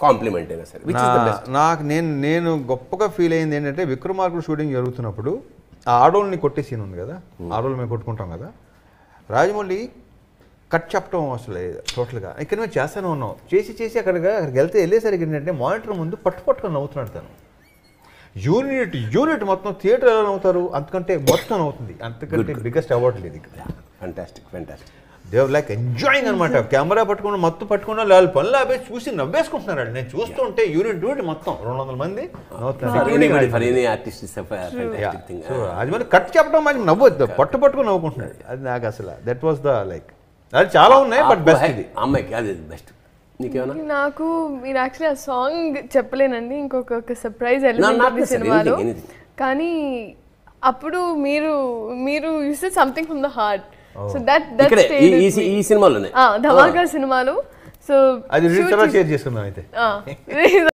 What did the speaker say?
Complement అయినా సరే which is the నా- బెస్ట్ నాకు నేను నేను గొప్పగా ఫీల్ అయింది ఏంటంటే విక్రమార్కుడు షూటింగ్ జరుగుతున్నప్పుడు ఆ ఆడోళ్ళని కొట్టే సీన్ ఉంది కదా ఆడోళ్ళు మేము కొట్టుకుంటాం కదా రాజమౌళి కట్ చెప్పడం అసలు టోటల్గా ఇక్కడ మేము చేస్తానే ఉన్నాం చేసి చేసి అక్కడికి అక్కడికి వెళ్తే వెళ్ళేసరికి ఏంటంటే మానిటర్ ముందు పట్టు పట్టుకొని నవ్వుతున్నాడు తను యూనిట్ యూనిట్ మొత్తం థియేటర్ ఎలా నవ్వుతారు అంతకంటే మొత్తం నవ్వుతుంది అంతకంటే బిగ్గెస్ట్ అవార్డు లేదు ఇక్కడ ఫ్యాంటాస్టిక్ ఫ్యాంటాస్టిక్ దేవ్ లైక్ ఎంజాయింగ్ అనమాట కెమెరా పట్టుకుని మొత్తం పట్టుకున్న వాళ్ళు పనులు ఆపేసి చూసి నవ్వేసుకుంటున్నారు వాళ్ళు. నేను చూస్తూ ఉంటే యూనిట్ యూనిట్ మొత్తం రెండు వందల మంది for anybody for any artist is fantastic thing so అది మరి కట్ చెప్పడం మరి నవ్వొద్దు పట్టు పట్టుకుని నవ్వుకుంటున్నాడు అది నాకు అసలు దట్ వాస్ ద లైక్ అది చాలా ఉన్నాయి బట్ బెస్ట్ ఇది అమ్మాయికి అది బెస్ట్ నీకేమన్నా నాకు మీరు యాక్చువల్లీ ఆ సాంగ్ చెప్పలేనండి ఇంకొక ఒక సర్ప్రైజ్ not ఎలిమెంట్ ఉంది necessary, సినిమాలో anything, anything. కానీ అప్పుడు మీరు మీరు use something from the heart so that that ఇక్కడే ఈ- ఈ సి- ఈ సినిమాలోనే ధమాకా సినిమాలో సో అది రీల్స్ షేర్ చేసుకుందాం అయితే